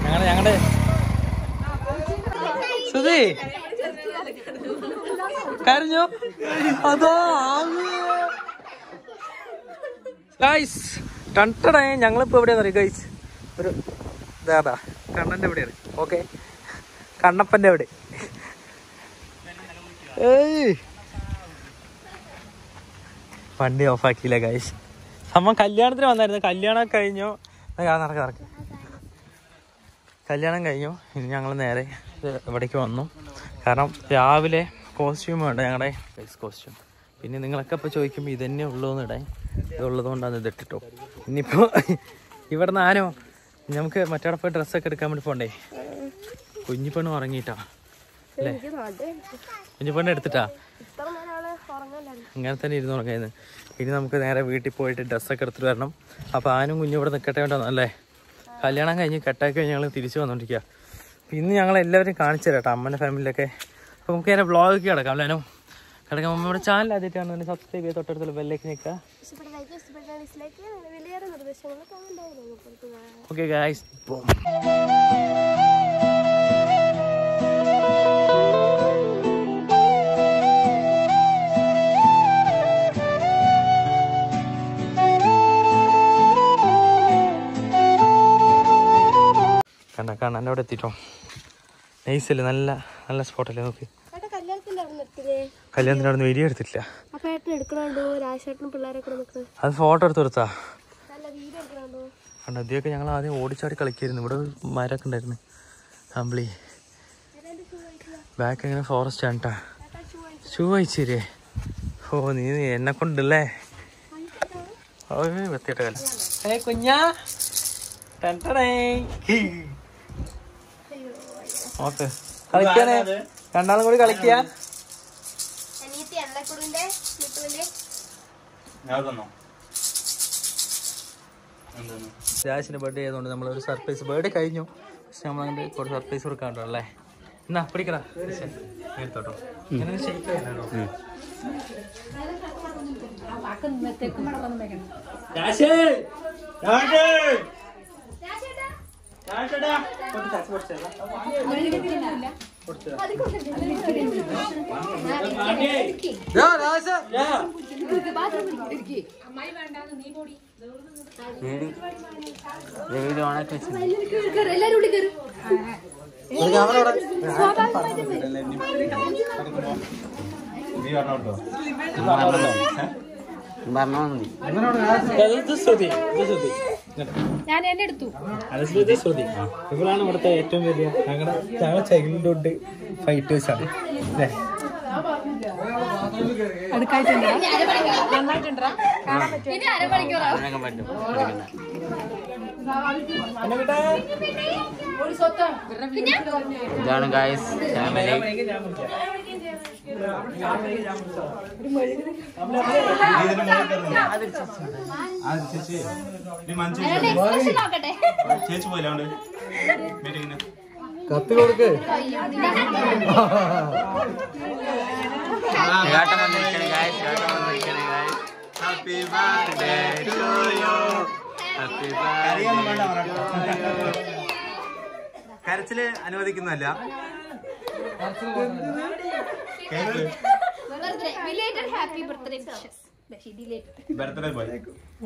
ഞങ്ങള് ഞങ്ങളുടെ സുധി കരഞ്ഞു അതോ ഗൈസ് കണ്ടടേ ഞങ്ങളിപ്പോ എവിടെയാന്ന് അറിയാം ഗൈസ് ഒരു ഇതാ കണ്ണന്റെ എവിടെയാണ് ഓക്കെ കണ്ണപ്പന്റെ എവിടെ ഏയ് വണ്ടി ഓഫാക്കിയില്ല ഗൈസ് അമ്മ കല്യാണത്തിന് വന്നായിരുന്നു കല്യാണം കഴിഞ്ഞു നടക്ക നടക്ക കല്യാണം കഴിഞ്ഞു ഇനി ഞങ്ങൾ നേരെ ഇത് ഇവിടേക്ക് വന്നു കാരണം രാവിലെ കോസ്റ്റ്യൂം വേണ്ട ഞങ്ങളുടെ ഫേസ് കോസ്റ്റ്യൂം പിന്നെ നിങ്ങളൊക്കെ ഇപ്പോൾ ചോദിക്കുമ്പോൾ ഇതന്നെ ഉള്ളൂ എന്ന് ഇടാൻ ഇതുള്ളത് കൊണ്ടാണ് ഇത് ഇട്ടിട്ടോ ഇനിയിപ്പോൾ ഇവിടെ നിന്ന് ആനോ നമുക്ക് മറ്റവിടെ പോയി ഡ്രസ്സൊക്കെ എടുക്കാൻ വേണ്ടി പോണ്ടേ കുഞ്ഞിപ്പെണ്ണ് ഉറങ്ങിയിട്ടാ അല്ലേ കുഞ്ഞിപ്പെണ്ണ് എടുത്തിട്ടാ അങ്ങനെ തന്നെ ഇരുന്ന് ഉറങ്ങായിരുന്നു ഇനി നമുക്ക് നേരെ വീട്ടിൽ പോയിട്ട് ഡ്രസ്സൊക്കെ എടുത്തിട്ട് വരണം അപ്പോൾ ആനും കുഞ്ഞും ഇവിടെ നിൽക്കട്ടെ വേണ്ടോ അല്ലേ കല്യാണം കഴിഞ്ഞ് കെട്ടാക്കി കഴിഞ്ഞ് ഞങ്ങൾ തിരിച്ചു വന്നോണ്ടിരിക്കുക അപ്പോൾ ഇന്ന് ഞങ്ങൾ എല്ലാവരും കാണിച്ചു തരാം കേട്ടോ അമ്മൻ്റെ ഫാമിലിയിലൊക്കെ അപ്പോൾ നമുക്ക് നേരെ വ്ളോഗ് കിടക്കാം അല്ലേനോ കിടക്കാം നമ്മുടെ ചാനൽ ആദ്യമായിട്ടാണ് സബ്സ്ക്രൈബ് ചെയ്ത് തൊട്ടടുത്തുള്ള ബെല്ലേക്ക് നിൽക്കുക ഇഷ്ടപ്പെട്ട ഇഷ്ടപ്പെട്ട ഡിസ്ലൈക്ക് വലിയേറെ നിർദ്ദേശങ്ങൾ കമന്റ് ഓക്കെ ഗായ്സ് ബോം കണ്ണ കണ്ണൻ്റെ അവിടെ എത്തിട്ടോ നൈസല്ലേ നല്ല നല്ല സ്പോട്ടല്ലേ നോക്ക് ഏട്ടാ കല്യാണത്തിന്റെ അവിടെ നിർത്തില്ലേ കല്യാണത്തിന് അവിടെ നിന്ന് വീഡിയോ എടുത്തിട്ടില്ല അപ്പൊ ഏട്ടൻ എടുക്കണുണ്ടോ രാജേട്ടനും പിള്ളേരെ കൂടെ നിൽക്കുന്നത് അത് ഫോട്ടോ എടുത്ത് കൊടുത്താ നല്ല വീഡിയോ എടുക്കണുണ്ടോ കണ്ട ഇതിയൊക്കെ ഞങ്ങൾ ആദ്യം ഓടിച്ചാടി കളിക്കായിരുന്നു ഇവിടെ ഒരു മരമൊക്കെ ഉണ്ടായിരുന്നു കമ്പിളി ബാക്ക് എങ്ങനെ ഫോറസ്റ്റ് ആണ് കേട്ടാ ഷൂ അയച്ചേരേ ഓ നീ എന്നെ കൊണ്ടല്ലേ ഓ വൃത്തിയിട്ട കല ഏ കുഞ്ഞാ ഓക്കെ കളിക്കാനേ രണ്ടാളും കൂടി കളിക്കുക അനിയത്തി എണ്ണക്കുടിന്റെ മുത്തുവിന്റെ രാശിന്റെ ബർത്ത്ഡേ ആയതുകൊണ്ട് നമ്മൾ ഒരു സർപ്രൈസ് ബർത്ത്ഡേ കഴിഞ്ഞു പക്ഷെ നമ്മൾ അങ്ങോട്ട് കുറച്ച് സർപ്രൈസ് കൊടുക്കാണ്ടോ അല്ലേ എന്നാ പിടിക്കടാ എടുത്തോട്ടോ ഇങ്ങനെ shake ചെയ്യണം കേട്ടോ. രാശി! രാശി! രാശിയെടാ. കൊണ്ട് ചാച്ചി പൊടിച്ചേരാ. പൊടിച്ചേരാ. ദാ, രാശ, ദാ. ഒരു camera ഇവിടെ. ഇത് ശ്രുതി, ഇത് ശ്രുതി. ഞാൻ എന്നെ എടുത്തു അത് ശ്രുതി, ശ്രുതി. ഇവളാണ് ഇവിടുത്തെ ഏറ്റവും വലിയ ഞങ്ങളുടെ ഞങ്ങളെ ചൈൽഡ്ഹുഡ് ഫൈറ്റേഴ്സ് ആണ് അല്ലേ അടുക്കായിട്ടുണ്ട് നന്നായിട്ടുണ്ടാ ഇനി അരമണിക്കൂറാ ഇതാണ് ഗായ്സ് ഫാമിലി എക്സ്പ്രഷൻ നോക്കട്ടെ ചേച്ചി പോയില്ലാണ്ട് മീറ്റിങ്ങിന് കത്തി കൊടുക്ക് ചേട്ടൻ വന്നിരിക്കണേ ഗായ്സ് ചേട്ടൻ വന്നിരിക്കണേ guys happy birthday to you happy കരച്ചില് അനുവദിക്കുന്നതല്ല birthday belated happy birthday wishes birthday boy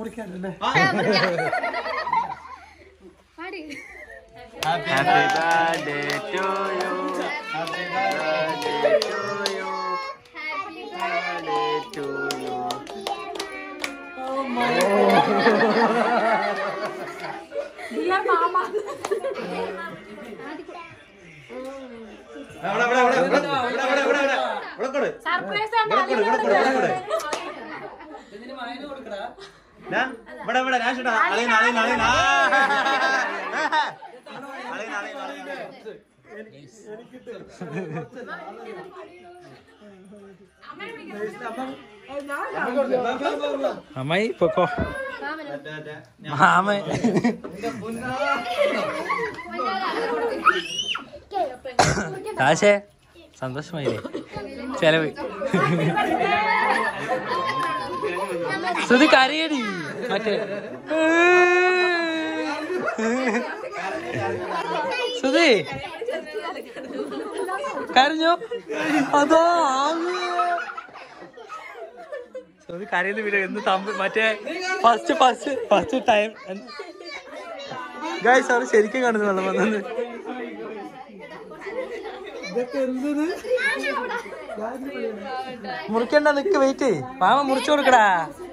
happy birthday to you happy birthday to you happy birthday to you അവിടെ അവിടെ അവിടെ ഇവിടെ ഇവിടെ ഇവിടെ ഇവിടെ ഇവിടെ ഇവിടെ കൊടു സർപ്രൈസ് ഇവിടെ കൊടു ഇവിടെ കൊടു ഇവിടെ കൊടു ദാ, ഇവിടെ ഇവിടെ ഞാൻ ചേട്ടാ അളിയൻ അളിയൻ അളിയൻ ആ. അളിയൻ അളിയൻ അളിയൻ അമ്മായി പൊക്കോ മറ്റേ മാമ കാശേ സന്തോഷമായില്ലേ ചെലവ് ശ്രുതി കരയടി മറ്റേ സുധി കരഞ്ഞോ അതോ സുധി കരയുന്ന വീഡിയോ എന്ത് തമ്പ് മറ്റേ first first first time guys അവർ ശരിക്കും കാണുന്നു വെള്ളം വന്നത് മുറിക്കണ്ട നിക്ക് വെയിറ്റ് മാമ മുറിച്ചു കൊടുക്കടാ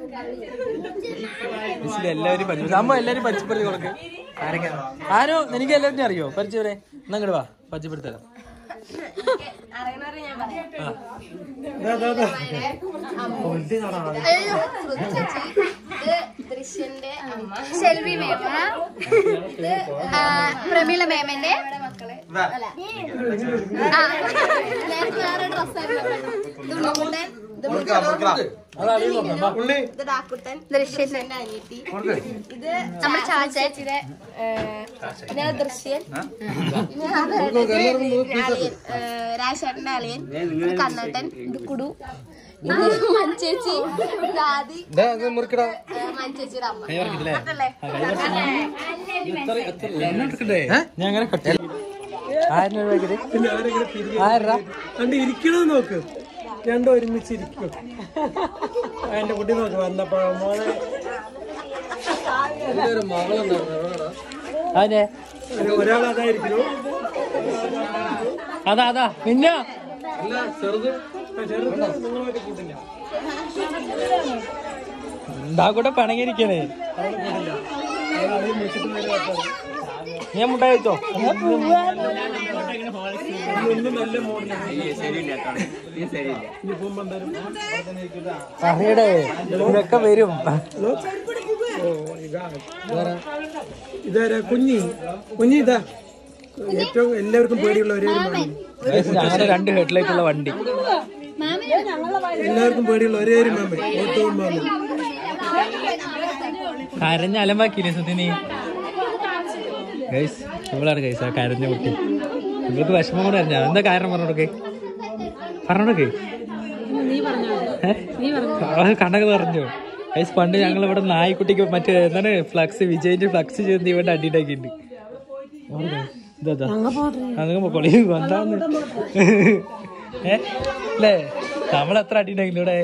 മിസ്സിൽ എല്ലാവരും പരിചയം അമ്മ എല്ലാവരും പരിചയപ്പെടുത്തി കൊടുക്ക് ആരൊക്കെ ആരോ എനിക്ക് എല്ലാവരും അറിയോ പരിചയവരെ എന്നാ ഇങ്ങട് വാ പരിചയപ്പെടുത്തരാം ദൃശ്യന്റെ ഷെൽവി മേമ ഇത് ആ, പ്രമീള മേമന്റെ ആ, നേരത്തെ വേറെ ഡ്രസ്സായിരുന്നു ഇത് ഉണ്ണിക്കുട്ടൻ ഇത് മുറിച്ചത് ഇത് ഡാക്കുട്ടൻ ദൃശ്യന്റെ അനിയത്തി ഇത് നമ്മുടെ ചാച്ചേച്ചിയുടെ പിന്നെ ദൃശ്യൻ പിന്നെ അത് അളിയൻ രാജേട്ടന്റെ അളിയൻ ഇത് കണ്ണേട്ടൻ ഇത് കുടു ഇത് മഞ്ചേച്ചി ഇത് ആദി മഞ്ചേച്ചിയുടെ അമ്മ അതല്ലേ ഞാൻ അങ്ങനെ കട്ടി ആയിരം രൂപ ആയിരം കണ്ട് ഇരിക്കണത് നോക്ക് രണ്ടും ഒരുമിച്ച് ഇരിക്കും എന്റെ കുട്ടി നോക്ക് വന്നപ്പോ മോനെ അതെ ഒരാൾ അതായിരിക്കുന്നു അതാ അതാ പിന്നെ ചെറുത് നിങ്ങളുമായിട്ട് കൂട്ടില്ല എന്താ കൂടെ പിണങ്ങിയിരിക്കണേ അളിയും വിളിച്ചിട്ട് നേരെ വെക്കാം. ഞാൻ മുട്ടായി വെച്ചോ ഇതൊന്നും നല്ല മോഡലാണ് ഇനി പോകുമ്പോ എന്തായാലും പറയടേ ഇതൊക്കെ വരും ഓ ഇതാ ഇതാരാ കുഞ്ഞി കുഞ്ഞി ഇതാ ഏറ്റവും എല്ലാവർക്കും പേടിയുള്ള ഒരേ ഒരു മാമൻ ഞങ്ങളുടെ രണ്ട് ഹെഡ്ലൈറ്റ് ഉള്ള വണ്ടി എല്ലാവർക്കും പേടിയുള്ള ഒരേ ഒരു മാമൻ ഏറ്റവും മാമൻ കരഞ്ഞ അലമ്പാക്കിയില്ലേ സത്യനി ഗൈസ് ഇവളാണ് ഗൈസ് ആ കരഞ്ഞ കുട്ടി ഇവൾക്ക് വിഷമം കൂടെ അറിഞ്ഞ എന്താ കാരണം പറഞ്ഞോടൊക്കെ പറഞ്ഞോടൊക്കെ കണ്ണൊക്കെ പറഞ്ഞു ഗൈസ് പണ്ട് ഞങ്ങൾ ഇവിടെ നായ്ക്കുട്ടിക്ക് മറ്റേ എന്താണ് ഫ്ലക്സ് വിജയിന്റെ ഫ്ലക്സ് ചെയ്ത് ഇവിടെ അടിയിട്ടാക്കിണ്ട് അങ്ങനെ പൊക്കോളി വന്നാന്ന് ഏ അല്ലേ നമ്മളെത്ര അടിയിട്ടാക്കില്ല ഇവിടെ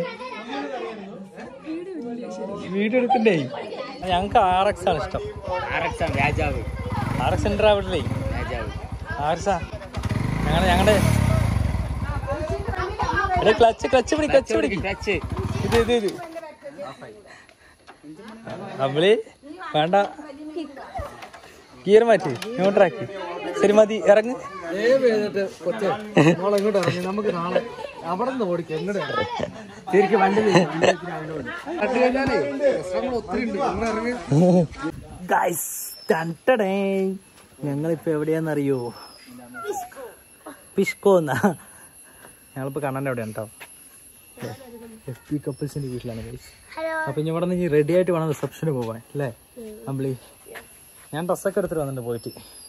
വീഡിയോ എടുക്കണ്ടേ ഞങ്ങക്ക് ആർ എക്സ് ആണ് ഇഷ്ടം രാജാവ് ആർ എക്സ് ഉണ്ട് അവിടെ രാജാവ് ആർ എക്സാ ഞങ്ങളുടെ ഞങ്ങളുടെ എടേ ക്ലച്ച് ക്ലച്ച് പിടി ക്ലച്ച് പിടി ടച്ച് ഇത് ഇത് ഇത് നമ്മള് വേണ്ട ഗിയർ മാറ്റി ന്യൂട്രാക്കി ശരി മതി ഇറങ്ങ് ഇങ്ങോട്ട് ഇറങ്ങി നമുക്ക് നാളെ അവിടെ നിന്ന് ഓടിക്കാം എങ്ങോട്ട് ശരിക്കും വണ്ടി ഒത്തിരി ഉണ്ട് നിങ്ങൾ ഇറങ്ങി ഗൈസ് ടണ്ടടേ ഞങ്ങളിപ്പോ എവിടെയാന്നറിയോ പിഷ്കോ എന്നാ ഞങ്ങളിപ്പോ കണ്ണൻ്റെ എവിടെയാണ് കേട്ടോ എഫ് പി കപ്പിൾസിന്റെ വീട്ടിലാണ് ഗൈസ് അപ്പൊ ഇനി ഇവിടെ നിന്ന് റെഡി ആയിട്ട് വേണം റിസപ്ഷന് പോവാൻ അല്ലേ അമ്പിളി ഞാൻ ഡ്രസ്സൊക്കെ എടുത്തിട്ട് വന്നിട്ട് പോയിട്ട്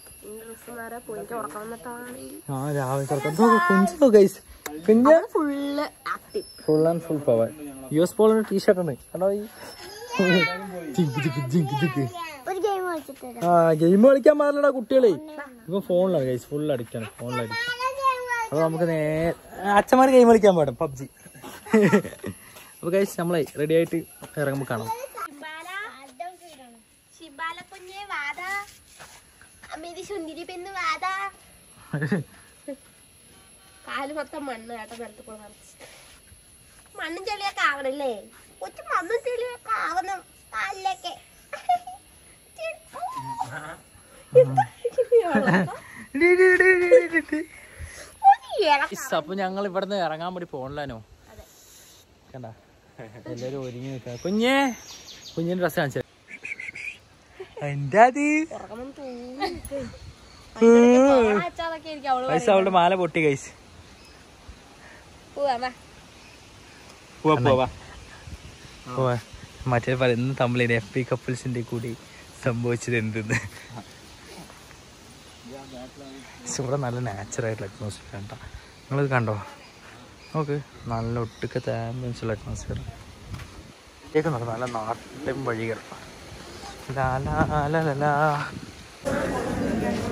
ആ രാവിലെ കിടക്കാം കുഞ്ചോ ഗൈസ് കുഞ്ഞ full active full and full power U S പോളിന്റെ ടീഷർട്ട് ഉണ്ട് കണ്ടോ ഈ ജിങ്ക് ജിങ്ക് ജിങ്ക് ജിങ്ക് ഒരു ഗെയിം കളിച്ചിട്ട് ആ ഗെയിം കളിക്കാൻ പാടില്ലടാ കുട്ടികളെ ഇപ്പൊ ഫോണിലാണ് ഗൈസ് ഫുൾ അടിക്കാണ് ഫോണിൽ അടിക്കാൻ അപ്പൊ നമുക്ക് നേരെ അച്ഛന്മാര് ഗെയിം കളിക്കാൻ പാടും പബ്ജി അപ്പൊ ഗൈസ് നമ്മളെ റെഡി ആയിട്ട് ഇറങ്ങുമ്പോ കാണാം ശിബാല കുഞ്ഞെ വാദാ അമ്മേരി സുന്ദരി പെണ്ണ് വാദാ കാല് മൊത്തം മണ്ണ് കേട്ടോ നിലത്ത് കൂടെ നിറച്ച് മണ്ണും ചെളിയൊക്കെ ആവണല്ലേ കൊച്ചു മണ്ണും ചെളിയൊക്കെ ആവണം കാലിലൊക്കെ അപ്പൊ ഞങ്ങൾ ഇവിടുന്ന് ഇറങ്ങാൻ വേണ്ടി ഫോണിലാനോ കണ്ട എല്ലാരും ഒരുങ്ങി നിൽക്കുക കുഞ്ഞേ കുഞ്ഞിന്റെ ഡ്രസ് കാണിച്ചു എന്റെ അത് പൈസ അവളുടെ മാല പൊട്ടി കൈസ് പോവാ പോവാ പോവാ മറ്റേ പറയുന്ന തമ്മിൽ എഫ് പി കപ്പിൾസിന്റെ കൂടി സംഭവിച്ചത് എന്തെന്ന് പക്ഷെ ഇവിടെ നല്ല നാച്ചുറൽ ആയിട്ടുള്ള അറ്റ്മോസ്ഫിയർ കണ്ടോ നിങ്ങളിത് കണ്ടോ നോക്ക് നല്ല ഒട്ടുക്കത്തെ ആംബിയൻസ് ഉള്ള അറ്റ്മോസ്ഫിയർ കേൾക്കുന്നുണ്ട് നല്ല നാട്ടിൻ വഴികൾ ലാ ലാ ലാ ലാ ലാ.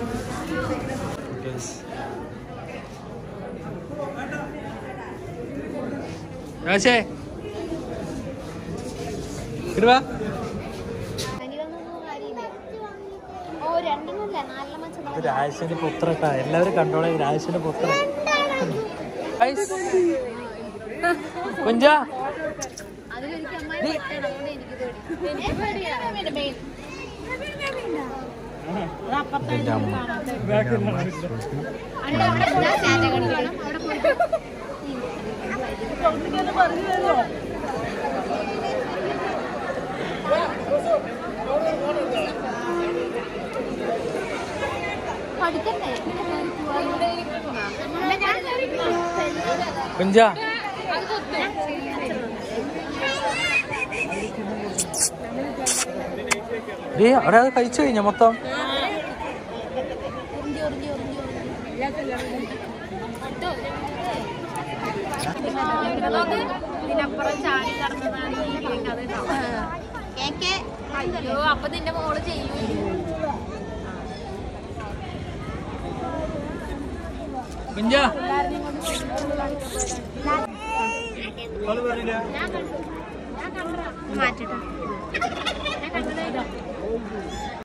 രാശേ ഇടുവാ ഓ രണ്ടെണ്ണല്ല നാലെണ്ണം വെച്ചതാ രാജേഷിന്റെ പുത്രട്ടാ എല്ലാവരും കണ്ടോളെ രാജേഷിന്റെ പുത്രൻ കുഞ്ച അതിലൊരിക്കൽ അമ്മായി പെട്ടണം അതുകൊണ്ട് എനിക്ക് പേടി എനിക്ക് പേടിയാ പഠിക്കണ്ടേ കുഞ്ച ഡേ അവിടെ അത് കഴിച്ചു കഴിഞ്ഞ മൊത്തം ഇതിനപ്പുറം ചാടി കടന്നതാണ് ഈ കഥ അയ്യോ അപ്പൊ നിന്റെ മോള് ചെയ്യും കുഞ്ച മാറ്റട്ടാ